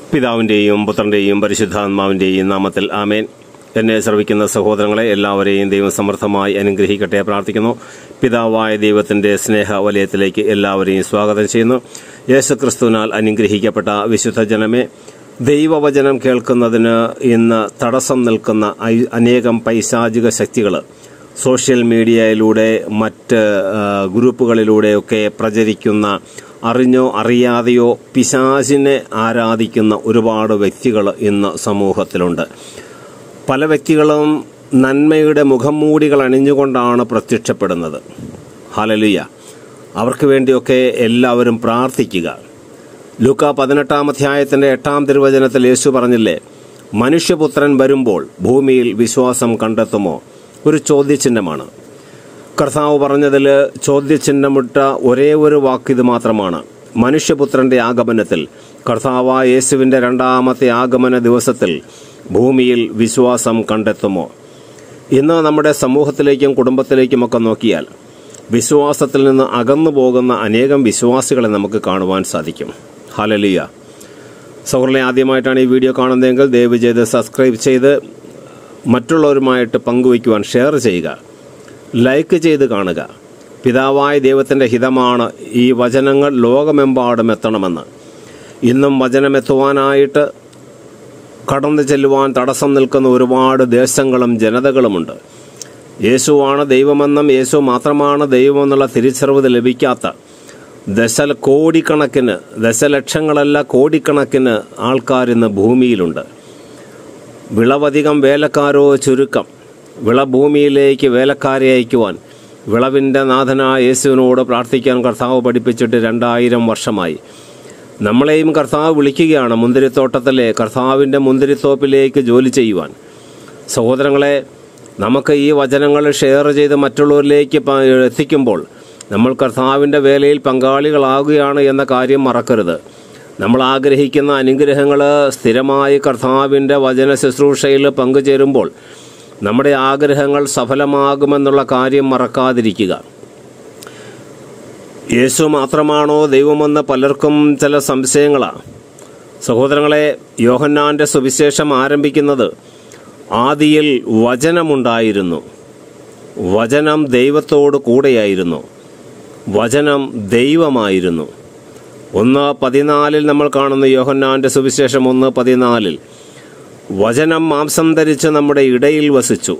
പിതാവിന്റെയും പുത്രന്റെയും പരിശുദ്ധാത്മാവിന്റെയും നാമത്തിൽ ആമേൻ എന്നെ ശ്രവിക്കുന്ന സഹോദരങ്ങളെ എല്ലാവരെയും ദൈവം സമർത്ഥമായി അനുഗ്രഹിക്കട്ടെ പ്രാർത്ഥിക്കുന്നു പിതാവായ ദൈവത്തിന്റെ സ്നേഹ വലയത്തിലേക്ക് എല്ലാവരെയും സ്വാഗതം ചെയ്യുന്നു യേശുക്രിസ്തുവിനാൽ അനുഗ്രഹിക്കപ്പെട്ട വിശുദ്ധ ജനമേ ദൈവവചനം കേൾക്കുന്നതിന് ഇന്ന് തടസ്സം നിൽക്കുന്ന ഐ- അനേകം പൈശാചിക ശക്തികൾ സോഷ്യൽ മീഡിയയിലൂടെ മറ്റ് ആ, ഗ്രൂപ്പുകളിലൂടെയൊക്കെ പ്രചരിക്കുന്ന അറിഞ്ഞോ അറിയാതെയോ പിശാചിനെ ആരാധിക്കുന്ന ഒരുപാട് വ്യക്തികൾ ഇന്ന് സമൂഹത്തിലുണ്ട് പല വ്യക്തികളും നന്മയുടെ മുഖംമൂടികൾ അണിഞ്ഞുകൊണ്ടാണ് പ്രത്യക്ഷപ്പെടുന്നത് ഹലലിയ അവർക്ക് വേണ്ടിയൊക്കെ എല്ലാവരും പ്രാർത്ഥിക്കുക ലൂക്ക പതിനെട്ടാം അധ്യായത്തിന്റെ എട്ടാം തിരുവചനത്തിൽ യേശു പറഞ്ഞില്ലേ മനുഷ്യപുത്രൻ വരുമ്പോൾ ഭൂമിയിൽ വിശ്വാസം കണ്ടെത്തുമോ ഒരു ചോദ്യചിഹ്നമാണ് കർത്താവ് പറഞ്ഞതിൽ ചോദ്യചിഹ്നമിട്ട ഒരേ ഒരു വാക്കിത് മാത്രമാണ് മനുഷ്യപുത്രന്റെ ആഗമനത്തിൽ കർത്താവായ യേശുവിന്റെ രണ്ടാമത്തെ ആഗമന ദിവസത്തിൽ ഭൂമിയിൽ വിശ്വാസം കണ്ടെത്തുമോ ഇന്ന് നമ്മുടെ സമൂഹത്തിലേക്കും കുടുംബത്തിലേക്കുമൊക്കെ നോക്കിയാൽ വിശ്വാസത്തിൽ നിന്ന് അകന്നു പോകുന്ന അനേകം വിശ്വാസികളെ നമുക്ക് കാണുവാൻ സാധിക്കും ഹലലിയ സൗഹൃദം ആദ്യമായിട്ടാണ് ഈ വീഡിയോ കാണുന്നതെങ്കിൽ ദയവ് ചെയ്ത് സബ്സ്ക്രൈബ് ചെയ്ത് മറ്റുള്ളവരുമായിട്ട് പങ്കുവയ്ക്കുവാൻ ഷെയർ ചെയ്യുക ലൈക്ക് ചെയ്ത് കാണുക പിതാവായ ദൈവത്തിന്റെ ഹിതമാണ് ഈ വചനങ്ങൾ ലോകമെമ്പാടും എത്തണമെന്ന് ഇന്നും വചനമെത്തുവാനായിട്ട് കടന്നു ചെല്ലുവാൻ തടസ്സം നിൽക്കുന്ന ഒരുപാട് ദേശങ്ങളും ജനതകളുമുണ്ട് യേശുവാണ് ദൈവമെന്നും യേശു മാത്രമാണ് ദൈവമെന്നുള്ള തിരിച്ചറിവ് ലഭിക്കാത്ത ദശ കോടിക്കണക്കിന് ദശലക്ഷങ്ങളല്ല കോടിക്കണക്കിന് ആൾക്കാർ ഇന്ന് ഭൂമിയിലുണ്ട് വിളവധികം വേലക്കാരോ ചുരുക്കം വിളഭൂമിയിലേക്ക് വേലക്കാരെ അയക്കുവാൻ വിളവിന്റെ നാഥനായ യേശുവിനോട് പ്രാർത്ഥിക്കാൻ കർത്താവ് പഠിപ്പിച്ചിട്ട് രണ്ടായിരം വർഷമായി നമ്മളെയും കർത്താവ് വിളിക്കുകയാണ് മുന്തിരിത്തോട്ടത്തിലെ കർത്താവിന്റെ മുന്തിരിത്തോപ്പിലേക്ക് ജോലി ചെയ്യുവാൻ സഹോദരങ്ങളെ നമുക്ക് ഈ വചനങ്ങൾ ഷെയർ ചെയ്ത് മറ്റുള്ളവരിലേക്ക് പ- എത്തിക്കുമ്പോൾ നമ്മൾ കർത്താവിന്റെ വേലയിൽ പങ്കാളികളാകുകയാണ് എന്ന കാര്യം മറക്കരുത് നമ്മൾ ആഗ്രഹിക്കുന്ന അനുഗ്രഹങ്ങൾ സ്ഥിരമായി കർത്താവിന്റെ വചന ശുശ്രൂഷയിൽ പങ്കുചേരുമ്പോൾ നമ്മുടെ ആഗ്രഹങ്ങൾ സഫലമാകുമെന്നുള്ള കാര്യം മറക്കാതിരിക്കുക യേശു മാത്രമാണോ ദൈവമെന്ന് പലർക്കും ചില സംശയങ്ങളാണ് സഹോദരങ്ങളെ യോഹന്നാന്റെ സുവിശേഷം ആരംഭിക്കുന്നത് ആദിയിൽ വചനമുണ്ടായിരുന്നു വചനം ദൈവത്തോട് കൂടെയായിരുന്നു വചനം ദൈവമായിരുന്നു ഒന്ന് പതിനാലിൽ നമ്മൾ കാണുന്ന യോഹന്നാന്റെ സുവിശേഷം ഒന്ന് പതിനാലിൽ വചനം മാംസം ധരിച്ച് നമ്മുടെ ഇടയിൽ വസിച്ചു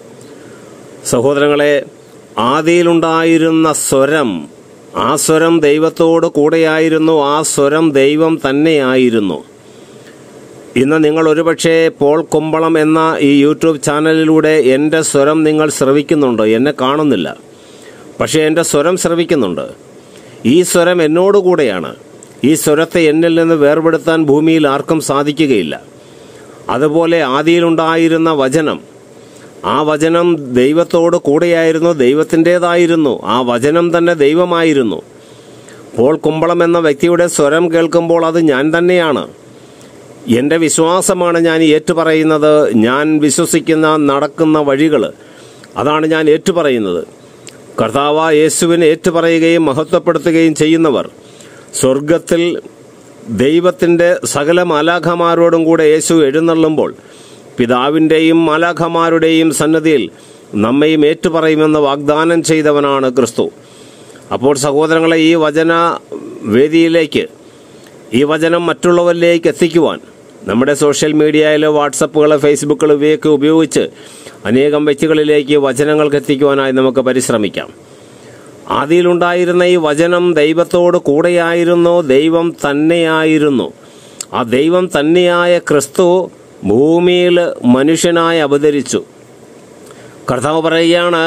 സഹോദരങ്ങളെ ആദിയിലുണ്ടായിരുന്ന സ്വരം ആ സ്വരം ദൈവത്തോട് കൂടെയായിരുന്നു ആ സ്വരം ദൈവം തന്നെയായിരുന്നു ഇന്ന് നിങ്ങൾ ഒരുപക്ഷെ പോൾ കുമ്പളം എന്ന ഈ യൂട്യൂബ് ചാനലിലൂടെ എൻ്റെ സ്വരം നിങ്ങൾ ശ്രവിക്കുന്നുണ്ട് എന്നെ കാണുന്നില്ല പക്ഷേ എൻ്റെ സ്വരം ശ്രവിക്കുന്നുണ്ട് ഈ സ്വരം എന്നോടുകൂടെയാണ് ഈ സ്വരത്തെ എന്നിൽ നിന്ന് വേർപെടുത്താൻ ഭൂമിയിൽ ആർക്കും സാധിക്കുകയില്ല അതുപോലെ ആദിയിലുണ്ടായിരുന്ന വചനം ആ വചനം ദൈവത്തോട് കൂടെയായിരുന്നു ദൈവത്തിൻ്റെതായിരുന്നു ആ വചനം തന്നെ ദൈവമായിരുന്നു പോൾ കുമ്പളം എന്ന വ്യക്തിയുടെ സ്വരം കേൾക്കുമ്പോൾ അത് ഞാൻ തന്നെയാണ് എൻ്റെ വിശ്വാസമാണ് ഞാൻ ഏറ്റുപറയുന്നത് ഞാൻ വിശ്വസിക്കുന്ന നടക്കുന്ന വഴികൾ അതാണ് ഞാൻ ഏറ്റുപറയുന്നത് കർത്താവ യേശുവിനെ ഏറ്റുപറയുകയും മഹത്വപ്പെടുത്തുകയും ചെയ്യുന്നവർ സ്വർഗത്തിൽ ദൈവത്തിൻ്റെ സകല മാലാഖമാരോടും കൂടെ യേശു എഴുന്നള്ളുമ്പോൾ പിതാവിൻ്റെയും മാലാഖമാരുടെയും സന്നദ്ധിയിൽ നമ്മയും ഏറ്റുപറയുമെന്ന് വാഗ്ദാനം ചെയ്തവനാണ് ക്രിസ്തു അപ്പോൾ സഹോദരങ്ങളെ ഈ വചന വേദിയിലേക്ക് ഈ വചനം മറ്റുള്ളവരിലേക്ക് എത്തിക്കുവാൻ നമ്മുടെ സോഷ്യൽ മീഡിയയിൽ വാട്സപ്പുകൾ ഫേസ്ബുക്കുകൾ ഇവയൊക്കെ ഉപയോഗിച്ച് അനേകം വ്യക്തികളിലേക്ക് വചനങ്ങൾക്ക് എത്തിക്കുവാനായി നമുക്ക് പരിശ്രമിക്കാം ആദിയിലുണ്ടായിരുന്ന ഈ വചനം ദൈവത്തോട് കൂടെയായിരുന്നു ദൈവം തന്നെയായിരുന്നു ആ ദൈവം തന്നെയായ ക്രിസ്തു ഭൂമിയിൽ മനുഷ്യനായി അവതരിച്ചു കർത്താവ് പറയുകയാണ്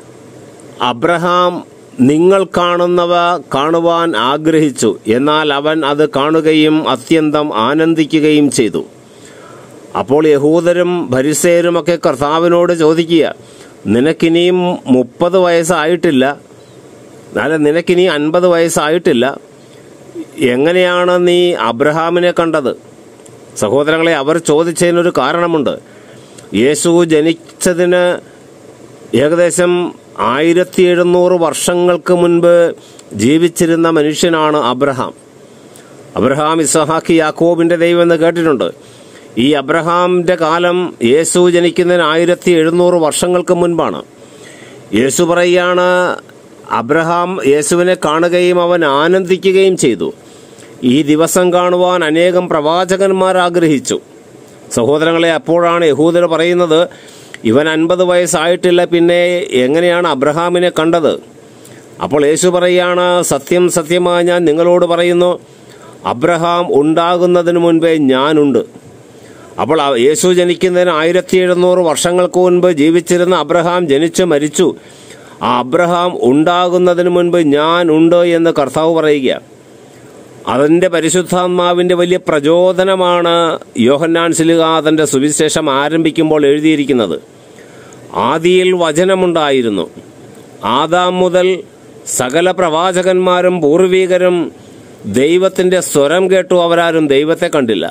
അബ്രഹാം നിങ്ങൾ കാണുന്നവ കാണുവാൻ ആഗ്രഹിച്ചു എന്നാൽ അവൻ അത് കാണുകയും അത്യന്തം ആനന്ദിക്കുകയും ചെയ്തു അപ്പോൾ യഹൂദരും ഭരിസേരുമൊക്കെ കർത്താവിനോട് ചോദിക്കുക നിനക്കിനിയും മുപ്പത് വയസ്സായിട്ടില്ല അല്ല നിനക്കിനി അൻപത് വയസ്സായിട്ടില്ല എങ്ങനെയാണ് നീ അബ്രഹാമിനെ കണ്ടത് സഹോദരങ്ങളെ അവർ ചോദിച്ചതിനൊരു കാരണമുണ്ട് യേശു ജനിച്ചതിന് ഏകദേശം ആയിരത്തി എഴുന്നൂറ് വർഷങ്ങൾക്ക് മുൻപ് ജീവിച്ചിരുന്ന മനുഷ്യനാണ് അബ്രഹാം അബ്രഹാം ഇസഹാക്ക് യാക്കോബിന്റെ ദൈവം എന്ന് കേട്ടിട്ടുണ്ട് ഈ അബ്രഹാമിന്റെ കാലം യേശു ജനിക്കുന്നതിന് ആയിരത്തി എഴുന്നൂറ് വർഷങ്ങൾക്ക് മുൻപാണ് യേശു പറയുകയാണ് അബ്രഹാം യേശുവിനെ കാണുകയും അവൻ ആനന്ദിക്കുകയും ചെയ്തു ഈ ദിവസം കാണുവാൻ അനേകം പ്രവാചകന്മാർ ആഗ്രഹിച്ചു സഹോദരങ്ങളെ അപ്പോഴാണ് യഹൂദർ പറയുന്നത് ഇവൻ അൻപത് വയസ്സായിട്ടില്ല പിന്നെ എങ്ങനെയാണ് അബ്രഹാമിനെ കണ്ടത് അപ്പോൾ യേശു പറയുകയാണ് സത്യം സത്യമായി ഞാൻ നിങ്ങളോട് പറയുന്നു അബ്രഹാം ഉണ്ടാകുന്നതിന് മുൻപേ ഞാനുണ്ട് അപ്പോൾ ആ യേശു ജനിക്കുന്നതിന് ആയിരത്തി എഴുന്നൂറ് വർഷങ്ങൾക്ക് മുൻപ് ജീവിച്ചിരുന്ന അബ്രഹാം ജനിച്ചു മരിച്ചു ആ അബ്രഹാം ഉണ്ടാകുന്നതിന് മുൻപ് ഞാൻ ഉണ്ട് എന്ന് കർത്താവ് പറയുക അതിൻ്റെ പരിശുദ്ധാത്മാവിൻ്റെ വലിയ പ്രചോദനമാണ് യോഹന്നാൻ സിലുക തൻ്റെ സുവിശേഷം ആരംഭിക്കുമ്പോൾ എഴുതിയിരിക്കുന്നത് ആദിയിൽ വചനമുണ്ടായിരുന്നു ആദാം മുതൽ സകല പ്രവാചകന്മാരും പൂർവീകരും ദൈവത്തിൻ്റെ സ്വരം കേട്ടു അവരാരും ദൈവത്തെ കണ്ടില്ല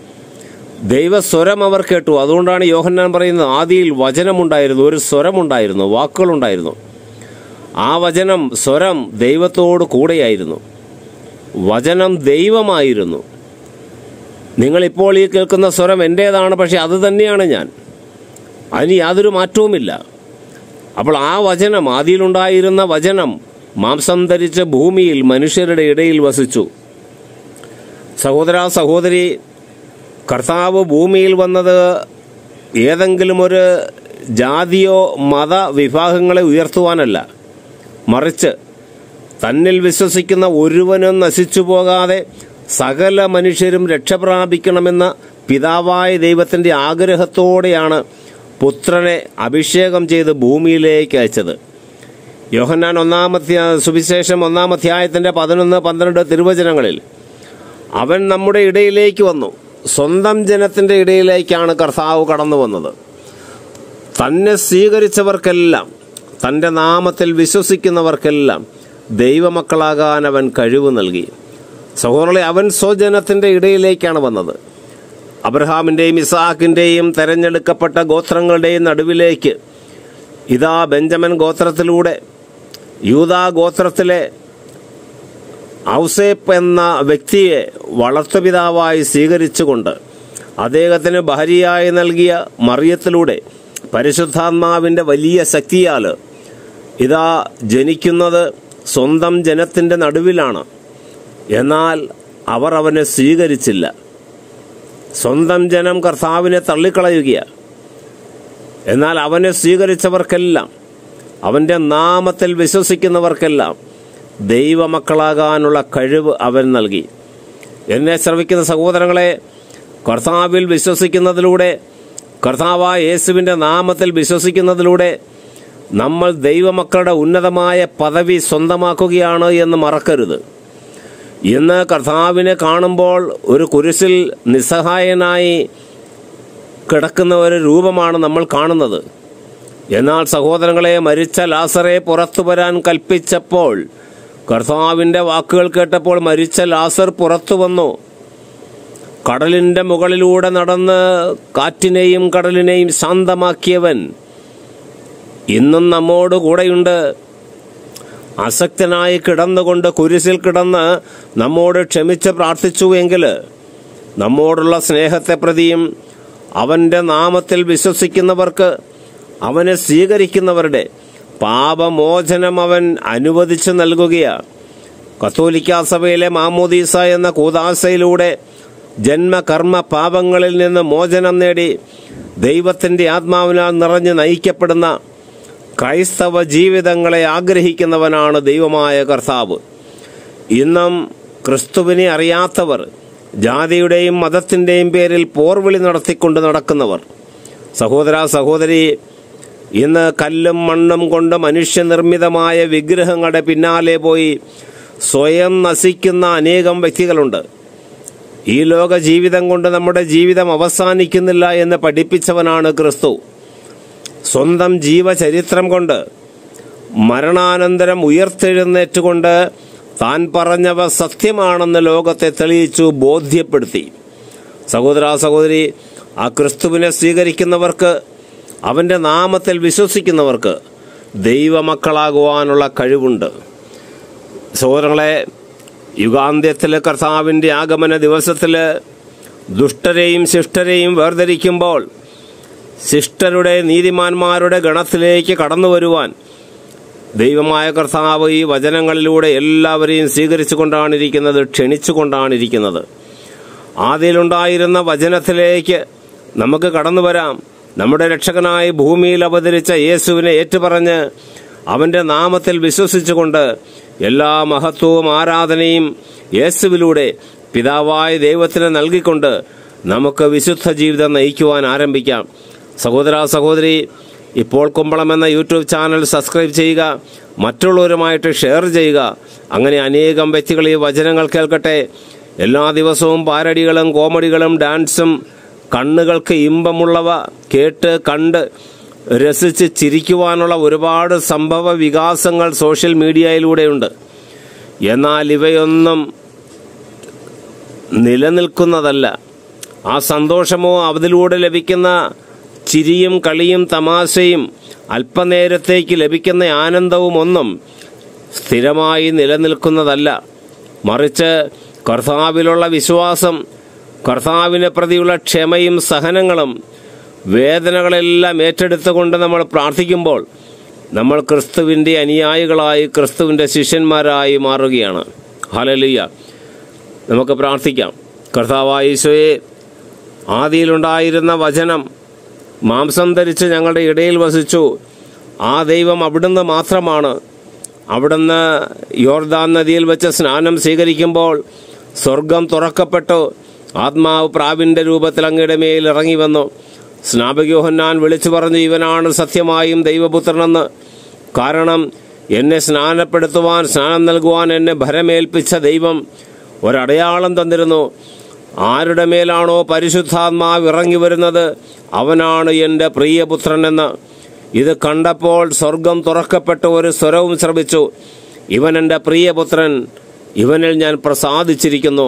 ദൈവസ്വരം അവർ കേട്ടു അതുകൊണ്ടാണ് യോഹന്നാൻ പറയുന്നത് ആദിയിൽ വചനമുണ്ടായിരുന്നു ഒരു സ്വരമുണ്ടായിരുന്നു വാക്കുകളുണ്ടായിരുന്നു ആ വചനം സ്വരം ദൈവത്തോട് കൂടെയായിരുന്നു വചനം ദൈവമായിരുന്നു നിങ്ങളിപ്പോൾ ഈ കേൾക്കുന്ന സ്വരം എൻ്റേതാണ് പക്ഷെ അത് തന്നെയാണ് ഞാൻ അതിന് യാതൊരു മാറ്റവുമില്ല അപ്പോൾ ആ വചനം ആദിയിലുണ്ടായിരുന്ന വചനം മാംസം ധരിച്ച് ഭൂമിയിൽ മനുഷ്യരുടെ ഇടയിൽ വസിച്ചു സഹോദര സഹോദരി കർത്താവ് ഭൂമിയിൽ വന്നത് ഏതെങ്കിലും ഒരു ജാതിയോ മത വിഭാഗങ്ങളെ ഉയർത്തുവാനല്ല മറിച്ച് തന്നിൽ വിശ്വസിക്കുന്ന ഒരുവനും നശിച്ചു പോകാതെ സകല മനുഷ്യരും രക്ഷപ്രാപിക്കണമെന്ന പിതാവായ ദൈവത്തിന്റെ ആഗ്രഹത്തോടെയാണ് പുത്രനെ അഭിഷേകം ചെയ്ത് ഭൂമിയിലേക്ക് അയച്ചത് യോഹന്നാൻ ഒന്നാമധ്യ സുവിശേഷം ഒന്നാം അധ്യായത്തിന്റെ പതിനൊന്ന് പന്ത്രണ്ട് തിരുവചനങ്ങളിൽ അവൻ നമ്മുടെ ഇടയിലേക്ക് വന്നു സ്വന്തം ജനത്തിന്റെ ഇടയിലേക്കാണ് കർത്താവ് കടന്നു വന്നത് തന്നെ സ്വീകരിച്ചവർക്കെല്ലാം തന്റെ നാമത്തിൽ വിശ്വസിക്കുന്നവർക്കെല്ലാം ദൈവമക്കളാകാൻ അവൻ കഴിവ് നൽകി സഹോദരങ്ങളെ അവൻ സ്വജനത്തിന്റെ ഇടയിലേക്കാണ് വന്നത് അബ്രഹാമിന്റെയും ഇസാക്കിന്റെയും തെരഞ്ഞെടുക്കപ്പെട്ട ഗോത്രങ്ങളുടെയും നടുവിലേക്ക് ഇതാ ബെഞ്ചമിൻ ഗോത്രത്തിലൂടെ യൂതാ ഗോത്രത്തിലെ ഔസേപ്പ് എന്ന വ്യക്തിയെ വളർത്തുപിതാവായി സ്വീകരിച്ചുകൊണ്ട് അദ്ദേഹത്തിന് ഭാര്യയായി നൽകിയ മറിയത്തിലൂടെ പരിശുദ്ധാത്മാവിന്റെ വലിയ ശക്തിയാൽ ഇതാ ജനിക്കുന്നത് സ്വന്തം ജനത്തിന്റെ നടുവിലാണ് എന്നാൽ അവർ അവനെ സ്വീകരിച്ചില്ല സ്വന്തം ജനം കർത്താവിനെ തള്ളിക്കളയുകയാണ് എന്നാൽ അവനെ സ്വീകരിച്ചവർക്കെല്ലാം അവന്റെ നാമത്തിൽ വിശ്വസിക്കുന്നവർക്കെല്ലാം ദൈവമക്കളാകാനുള്ള കഴിവ് അവൻ നൽകി എന്നെ ശ്രമിക്കുന്ന സഹോദരങ്ങളെ കർത്താവിൽ വിശ്വസിക്കുന്നതിലൂടെ കർത്താവായ യേശുവിന്റെ നാമത്തിൽ വിശ്വസിക്കുന്നതിലൂടെ നമ്മൾ ദൈവമക്കളുടെ ഉന്നതമായ പദവി സ്വന്തമാക്കുകയാണ് എന്ന് മറക്കരുത് ഇന്ന് കർത്താവിനെ കാണുമ്പോൾ ഒരു കുരിശിൽ നിസ്സഹായനായി കിടക്കുന്ന ഒരു രൂപമാണ് നമ്മൾ കാണുന്നത് എന്നാൽ സഹോദരങ്ങളെ മരിച്ച ലാസറെ പുറത്തു വരാൻ കൽപ്പിച്ചപ്പോൾ കർത്താവിന്റെ വാക്കുകൾ കേട്ടപ്പോൾ മരിച്ച ലാസർ പുറത്തു വന്നു കടലിന്റെ മുകളിലൂടെ നടന്ന് കാറ്റിനെയും കടലിനെയും ശാന്തമാക്കിയവൻ ഇന്നും നമ്മോട് കൂടെയുണ്ട് അസക്തനായി കിടന്നുകൊണ്ട് കുരിശിൽ കിടന്ന് നമ്മോട് ക്ഷമിച്ച് പ്രാർത്ഥിച്ചുവെങ്കിൽ നമ്മോടുള്ള സ്നേഹത്തെ പ്രതിയും അവന്റെ നാമത്തിൽ വിശ്വസിക്കുന്നവർക്ക് അവനെ സ്വീകരിക്കുന്നവരുടെ പാപമോചനം അവൻ അനുവദിച്ചു നൽകുകയാണ് കത്തോലിക്ക സഭയിലെ മാമോദീസ എന്ന കൂതാശയിലൂടെ ജന്മകർമ്മ പാപങ്ങളിൽ നിന്ന് മോചനം നേടി ദൈവത്തിന്റെ ആത്മാവിനാൽ നിറഞ്ഞു നയിക്കപ്പെടുന്ന ക്രൈസ്തവ ജീവിതങ്ങളെ ആഗ്രഹിക്കുന്നവനാണ് ദൈവമായ കർത്താവ് ഇന്നും ക്രിസ്തുവിനെ അറിയാത്തവർ ജാതിയുടെയും മതത്തിന്റെയും പേരിൽ പോർവിളി നടത്തിക്കൊണ്ട് നടക്കുന്നവർ സഹോദര സഹോദരി ഇന്ന് കല്ലും മണ്ണും കൊണ്ട് മനുഷ്യനിർമ്മിതമായ വിഗ്രഹങ്ങളുടെ പിന്നാലെ പോയി സ്വയം നശിക്കുന്ന അനേകം വ്യക്തികളുണ്ട് ഈ ലോക ജീവിതം കൊണ്ട് നമ്മുടെ ജീവിതം അവസാനിക്കുന്നില്ല എന്ന് പഠിപ്പിച്ചവനാണ് ക്രിസ്തു സ്വന്തം ജീവചരിത്രം കൊണ്ട് മരണാനന്തരം ഉയർത്തെഴുന്നേറ്റുകൊണ്ട് താൻ പറഞ്ഞവ സത്യമാണെന്ന് ലോകത്തെ തെളിയിച്ചു ബോധ്യപ്പെടുത്തി സഹോദര സഹോദരി ആ ക്രിസ്തുവിനെ സ്വീകരിക്കുന്നവർക്ക് അവന്റെ നാമത്തിൽ വിശ്വസിക്കുന്നവർക്ക് ദൈവമക്കളാകുവാനുള്ള കഴിവുണ്ട് സഹോദരങ്ങളെ യുഗാന്ത്യത്തിലെ കർത്താവിൻ്റെ ആഗമന ദിവസത്തിൽ ദുഷ്ടരെയും ശിഷ്ടരെയും വേർതിരിക്കുമ്പോൾ ശിഷ്ടരുടെ നീതിമാന്മാരുടെ ഗണത്തിലേക്ക് കടന്നു വരുവാൻ ദൈവമായ കർത്താവ് ഈ വചനങ്ങളിലൂടെ എല്ലാവരെയും സ്വീകരിച്ചുകൊണ്ടാണ് ഇരിക്കുന്നത് ക്ഷണിച്ചുകൊണ്ടാണ് ഇരിക്കുന്നത് ആദ്യയിലുണ്ടായിരുന്ന വചനത്തിലേക്ക് നമുക്ക് കടന്നു വരാം നമ്മുടെ രക്ഷകനായി ഭൂമിയിൽ അവതരിച്ച യേശുവിനെ ഏറ്റുപറഞ്ഞ് അവന്റെ നാമത്തിൽ വിശ്വസിച്ചുകൊണ്ട് എല്ലാ മഹത്വവും ആരാധനയും യേശുവിലൂടെ പിതാവായ ദൈവത്തിന് നൽകിക്കൊണ്ട് നമുക്ക് വിശുദ്ധ ജീവിതം നയിക്കുവാൻ ആരംഭിക്കാം സഹോദര സഹോദരി ഇപ്പോൾ കുമ്പളം എന്ന യൂട്യൂബ് ചാനൽ സബ്സ്ക്രൈബ് ചെയ്യുക മറ്റുള്ളവരുമായിട്ട് ഷെയർ ചെയ്യുക അങ്ങനെ അനേകം വ്യക്തികൾ ഈ വചനങ്ങൾ കേൾക്കട്ടെ എല്ലാ ദിവസവും പാരടികളും കോമഡികളും ഡാൻസും കണ്ണുകൾക്ക് ഇമ്പമുള്ളവ കേട്ട് കണ്ട് രസിച്ച് ചിരിക്കുവാനുള്ള ഒരുപാട് സംഭവ വികാസങ്ങൾ സോഷ്യൽ മീഡിയയിലൂടെയുണ്ട് എന്നാൽ ഇവയൊന്നും നിലനിൽക്കുന്നതല്ല ആ സന്തോഷമോ അതിലൂടെ ലഭിക്കുന്ന ചിരിയും കളിയും തമാശയും അല്പനേരത്തേക്ക് ലഭിക്കുന്ന ആനന്ദവും ഒന്നും സ്ഥിരമായി നിലനിൽക്കുന്നതല്ല മറിച്ച് കർത്താവിലുള്ള വിശ്വാസം കർത്താവിനെ പ്രതിയുള്ള ക്ഷമയും സഹനങ്ങളും വേദനകളെല്ലാം ഏറ്റെടുത്തുകൊണ്ട് നമ്മൾ പ്രാർത്ഥിക്കുമ്പോൾ നമ്മൾ ക്രിസ്തുവിൻ്റെ അനുയായികളായി ക്രിസ്തുവിൻ്റെ ശിഷ്യന്മാരായി മാറുകയാണ് ഹലലിയ നമുക്ക് പ്രാർത്ഥിക്കാം കർത്താവായ ഈശോയെ ആദിയിലുണ്ടായിരുന്ന വചനം മാംസം ധരിച്ച് ഞങ്ങളുടെ ഇടയിൽ വസിച്ചു ആ ദൈവം അവിടുന്ന് മാത്രമാണ് അവിടുന്ന് യോർദാൻ നദിയിൽ വെച്ച് സ്നാനം സ്വീകരിക്കുമ്പോൾ സ്വർഗം തുറക്കപ്പെട്ടു ആത്മാവ് പ്രാവിന്റെ രൂപത്തിൽ അങ്ങയുടെ മേൽ ഇറങ്ങി വന്നു സ്നാപകയോഹന്നാൻ വിളിച്ചു പറഞ്ഞു ഇവനാണ് സത്യമായും ദൈവപുത്രനെന്ന് കാരണം എന്നെ സ്നാനപ്പെടുത്തുവാൻ സ്നാനം നൽകുവാൻ എന്നെ ഭരമേൽപ്പിച്ച ദൈവം ഒരടയാളം തന്നിരുന്നു ആരുടെ മേലാണോ പരിശുദ്ധാത്മാവ് ഇറങ്ങി വരുന്നത് അവനാണ് എൻ്റെ പ്രിയപുത്രനെന്ന് ഇത് കണ്ടപ്പോൾ സ്വർഗം തുറക്കപ്പെട്ട ഒരു സ്വരവും ശ്രമിച്ചു ഇവൻ എൻ്റെ പ്രിയപുത്രൻ ഇവനിൽ ഞാൻ പ്രസാദിച്ചിരിക്കുന്നു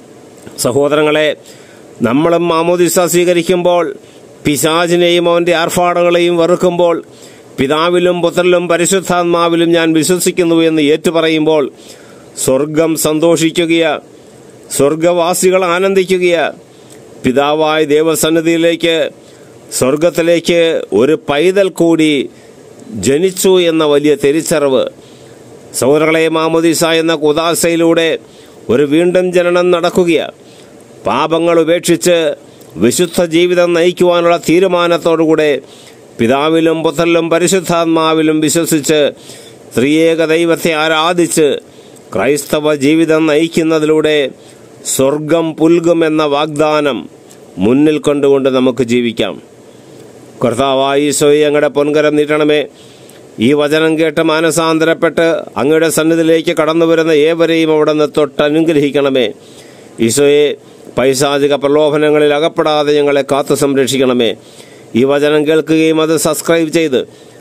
സഹോദരങ്ങളെ നമ്മളും മാമോദിസ സ്വീകരിക്കുമ്പോൾ പിശാചിനെയും അവന്റെ ആർഭാടങ്ങളെയും വെറുക്കുമ്പോൾ പിതാവിലും പുത്രനിലും പരിശുദ്ധാത്മാവിലും ഞാൻ വിശ്വസിക്കുന്നു എന്ന് ഏറ്റുപറയുമ്പോൾ സ്വർഗം സന്തോഷിക്കുകയാ സ്വർഗവാസികൾ ആനന്ദിക്കുകയാ പിതാവായ ദേവസന്നിധിയിലേക്ക് സ്വർഗത്തിലേക്ക് ഒരു പൈതൽ കൂടി ജനിച്ചു എന്ന വലിയ തിരിച്ചറിവ് സൗരകളെ മാമോദിസ എന്ന കുദാസയിലൂടെ ഒരു വീണ്ടും ജനനം നടക്കുകയാണ് പാപങ്ങൾ ഉപേക്ഷിച്ച് വിശുദ്ധ ജീവിതം നയിക്കുവാനുള്ള തീരുമാനത്തോടുകൂടെ പിതാവിലും പുത്രനിലും പരിശുദ്ധാത്മാവിലും വിശ്വസിച്ച് ത്രിയേക ദൈവത്തെ ആരാധിച്ച് ക്രൈസ്തവ ജീവിതം നയിക്കുന്നതിലൂടെ സ്വർഗം പുൽകും എന്ന വാഗ്ദാനം മുന്നിൽ കണ്ടുകൊണ്ട് നമുക്ക് ജീവിക്കാം കർത്താവായി ഈശോയെ അങ്ങയുടെ പൊൻകരം നീട്ടണമേ ഈ വചനം കേട്ട് മാനസാന്തരപ്പെട്ട് അങ്ങയുടെ സന്നിധിയിലേക്ക് കടന്നു വരുന്ന ഏവരെയും അവിടെ നിന്ന് തൊട്ട് അനുഗ്രഹിക്കണമേ ഈശോയെ പൈശാചിക പ്രലോഭനങ്ങളിൽ അകപ്പെടാതെ ഞങ്ങളെ കാത്തു സംരക്ഷിക്കണമേ ഈ വചനം കേൾക്കുകയും അത് സബ്സ്ക്രൈബ് ചെയ്ത്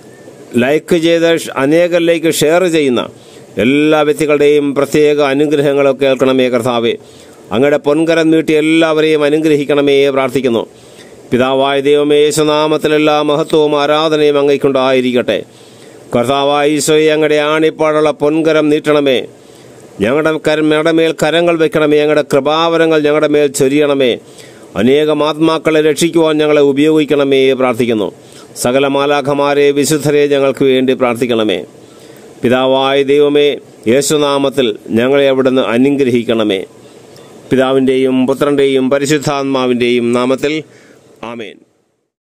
ലൈക്ക് ചെയ്ത് അനേകരിലേക്ക് ഷെയർ ചെയ്യുന്ന എല്ലാ വ്യക്തികളുടെയും പ്രത്യേക അനുഗ്രഹങ്ങളൊക്കെ കേൾക്കണമേ കർത്താവെ അങ്ങയുടെ പൊൻകരം നീട്ടി എല്ലാവരെയും അനുഗ്രഹിക്കണമേ പ്രാർത്ഥിക്കുന്നു പിതാവായ ദൈവമേ യേശുനാമത്തിൽ എല്ലാ മഹത്വവും ആരാധനയും അങ്ങയ്ക്കുണ്ടായിരിക്കട്ടെ കർത്താവായ ഈശോയെ അങ്ങയുടെ ആണിപ്പാടുള്ള പൊൻകരം നീട്ടണമേ ഞങ്ങളുടെ കരം ഞങ്ങളുടെ മേൽ കരങ്ങൾ വെക്കണമേ ഞങ്ങളുടെ കൃപാവരങ്ങൾ ഞങ്ങളുടെ മേൽ ചൊരിയണമേ അനേകം ആത്മാക്കളെ രക്ഷിക്കുവാൻ ഞങ്ങളെ ഉപയോഗിക്കണമേ പ്രാർത്ഥിക്കുന്നു സകല മാലാഖമാരെ വിശുദ്ധരെ ഞങ്ങൾക്ക് വേണ്ടി പ്രാർത്ഥിക്കണമേ പിതാവായ ദൈവമേ യേശുനാമത്തിൽ ഞങ്ങളെ അവിടുന്ന് അനുഗ്രഹിക്കണമേ പിതാവിൻ്റെയും പുത്രൻ്റെയും പരിശുദ്ധാത്മാവിൻ്റെയും നാമത്തിൽ ആമേൻ